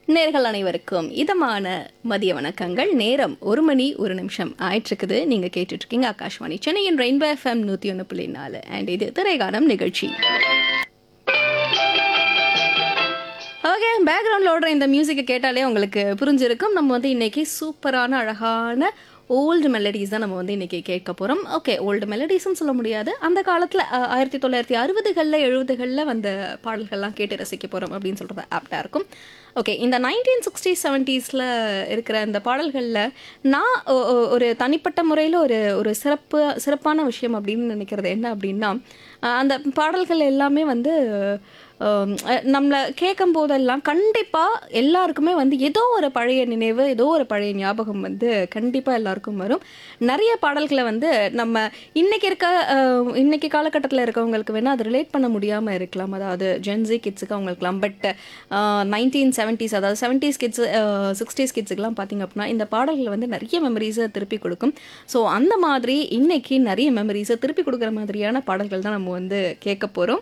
நேர்கள் அனைவருக்கும் இதமான மதிய வணக்கங்கள் நேரம் ஒரு மணி ஒரு நிமிஷம் ஆயிட்டிருக்குது நீங்க கேட்டுட்டு இருக்கீங்க ஆகாஷ்வாணி சென்னையின் ரெயின்போ எஃப்எம் நூத்தி ஒன்று புள்ளி நாலு அண்ட் இது திரைகானம் நிகழ்ச்சி ஓகே பேக்ரவுண்டில் ஓடுற இந்த மியூசிக்கை கேட்டாலே உங்களுக்கு புரிஞ்சிருக்கும் நம்ம வந்து இன்னைக்கு சூப்பரான அழகான ஓல்டு மெலடிஸ் தான் நம்ம வந்து இன்னைக்கு கேட்க போகிறோம் ஓகே ஓல்டு மெலடிஸ்னு சொல்ல முடியாது அந்த காலத்தில் ஆயிரத்தி தொள்ளாயிரத்தி அறுபதுகளில் எழுபதுகளில் வந்த பாடல்கள்லாம் கேட்டு ரசிக்க போகிறோம் அப்படின்னு சொல்கிறது ஆப்டாக இருக்கும் ஓகே இந்த நைன்டீன் சிக்ஸ்டி செவன்ட்டீஸில் இருக்கிற இந்த பாடல்களில் நான் ஒ- ஒ- ஒரு தனிப்பட்ட முறையில் ஒரு ஒரு சிறப்பு சிறப்பான விஷயம் அப்படின்னு நினைக்கிறது என்ன அப்படின்னா அஹ் அந்த பாடல்கள் எல்லாமே வந்து அஹ் நம்மளை கேட்கும் போதெல்லாம் கண்டிப்பாக எல்லாருக்குமே வந்து ஏதோ ஒரு பழைய நினைவு ஏதோ ஒரு பழைய ஞாபகம் வந்து கண்டிப்பாக எல்லாருக்கும் வரும் நிறைய பாடல்களை வந்து நம்ம இன்னைக்கு இருக்க அஹ், இன்னைக்கு காலகட்டத்தில் இருக்கவங்களுக்கு வேணால் அது ரிலேட் பண்ண முடியாமல் இருக்கலாம் அதாவது ஜென்சி கிட்ஸுக்கு அவங்களுக்குலாம் பட் நைன்டீன் செவன்ட்டீஸ் அதாவது செவன்ட்டீஸ் கிட்ஸ் சிக்ஸ்டீஸ் கிட்ஸுக்கெலாம் பார்த்தீங்க அப்படின்னா இந்த பாடல்கள் வந்து நிறைய மெமரிஸை திருப்பி கொடுக்கும் ஸோ அந்த மாதிரி இன்னைக்கு நிறைய மெமரிஸை திருப்பி கொடுக்குற மாதிரியான பாடல்கள் தான் நம்ம வந்து கேட்க போகிறோம்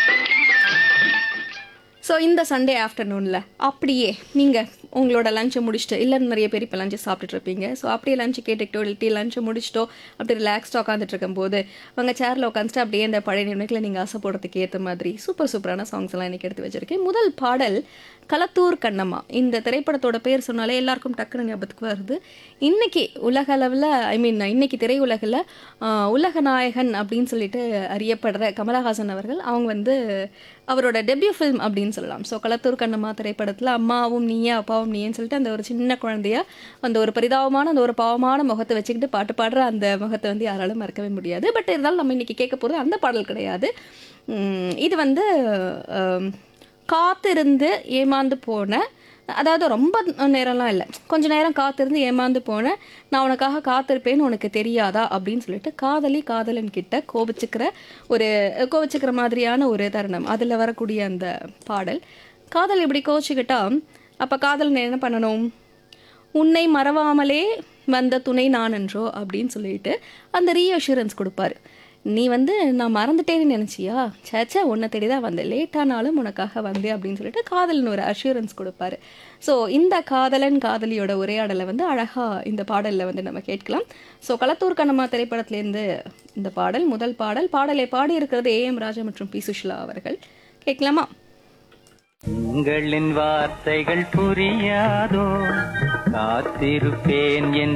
ஸோ இந்த சண்டே ஆஃப்டர்நூனில் அப்படியே நீங்கள் உங்களோட லஞ்சை முடிச்சுட்டு இல்லை நிறைய பேர் இப்போ லஞ்சை சாப்பிட்டுட்டு இருப்பீங்க ஸோ அப்படியே லஞ்சு கேட்டுக்கிட்டோ இல்லாட்டி லஞ்சை முடிச்சிட்டோ அப்படி ரிலாக்ஸ்டாக உட்காந்துட்டு இருக்கும்போது உங்கள் சேரில் உட்காந்துட்டு அப்படியே இந்த பழைய நினைவுகளை நீங்கள் ஆசைப்படுறதுக்கு ஏற்ற மாதிரி சூப்பர் சூப்பரான சாங்ஸ் எல்லாம் எனக்கு எடுத்து வச்சிருக்கேன் முதல் பாடல் களத்தூர் கண்ணம்மா இந்த திரைப்படத்தோட பேர் சொன்னாலே எல்லாருக்கும் டக்குனு ஞாபகத்துக்கு வருது இன்னைக்கு உலக அளவில் ஐ மீன் இன்னைக்கு திரையுலகில் ஆஹ், உலக நாயகன் அப்படின்னு சொல்லிட்டு அறியப்படுற கமலஹாசன் அவர்கள் அவங்க வந்து அவரோட டெபியூ ஃபில்ம் அப்படின்னு சொல்லலாம் ஸோ களத்தூர் கண்ணம்மா திரைப்படத்தில் அம்மாவும் நீயே அப்பாவும் நீயேன்னு சொல்லிட்டு அந்த ஒரு சின்ன குழந்தைய அந்த ஒரு பரிதாபமான அந்த ஒரு பாவமான முகத்தை வச்சுக்கிட்டு பாட்டு பாடுற அந்த முகத்தை வந்து யாராலும் மறக்கவே முடியாது பட் இருந்தாலும் நம்ம இன்னைக்கு கேட்க போகிறது அந்த பாடல் கிடையாது உம், இது வந்து ஆம், காத்திருந்து ஏமாந்து போன அதாவது ரொம்ப நேரம்லாம் இல்லை கொஞ்ச நேரம் காத்திருந்து ஏமாந்து போனேன் நான் உனக்காக காத்திருப்பேன்னு உனக்கு தெரியாதா அப்படின்னு சொல்லிட்டு காதலி காதலன் கிட்ட கோபிச்சுக்கிற ஒரு கோபிச்சுக்கிற மாதிரியான ஒரு தருணம் அதில் வரக்கூடிய அந்த பாடல் காதல் இப்படி கோச்சிக்கிட்டா அப்போ காதலன் என்ன பண்ணணும் உன்னை மறவாமலே வந்த துணை நான் என்றோ அப்படின்னு சொல்லிட்டு அந்த ரீஅஷூரன்ஸ் கொடுப்பாரு நீ வந்து நான் மறந்துட்டேன்னு நினச்சியா சேச்சா உன்னை தேடி தான் வந்தேன் லேட்டானாலும் உனக்காக வந்தேன் அப்படின்னு சொல்லிட்டு காதலன் ஒரு அஷூரன்ஸ் கொடுப்பாரு ஸோ இந்த காதலன் காதலியோட உரையாடலை வந்து அழகாக இந்த பாடலில் வந்து நம்ம கேட்கலாம் ஸோ களத்தூர் கண்ணம்மா திரைப்படத்திலேருந்து இந்த பாடல் முதல் பாடல் பாடலை பாடியிருக்கிறது ஏ எம் ராஜா மற்றும் பி சுஷ்லா அவர்கள் கேட்கலாமா உங்களின் வார்த்தைகள் புரியாதோ காத்திருப்பேன் என்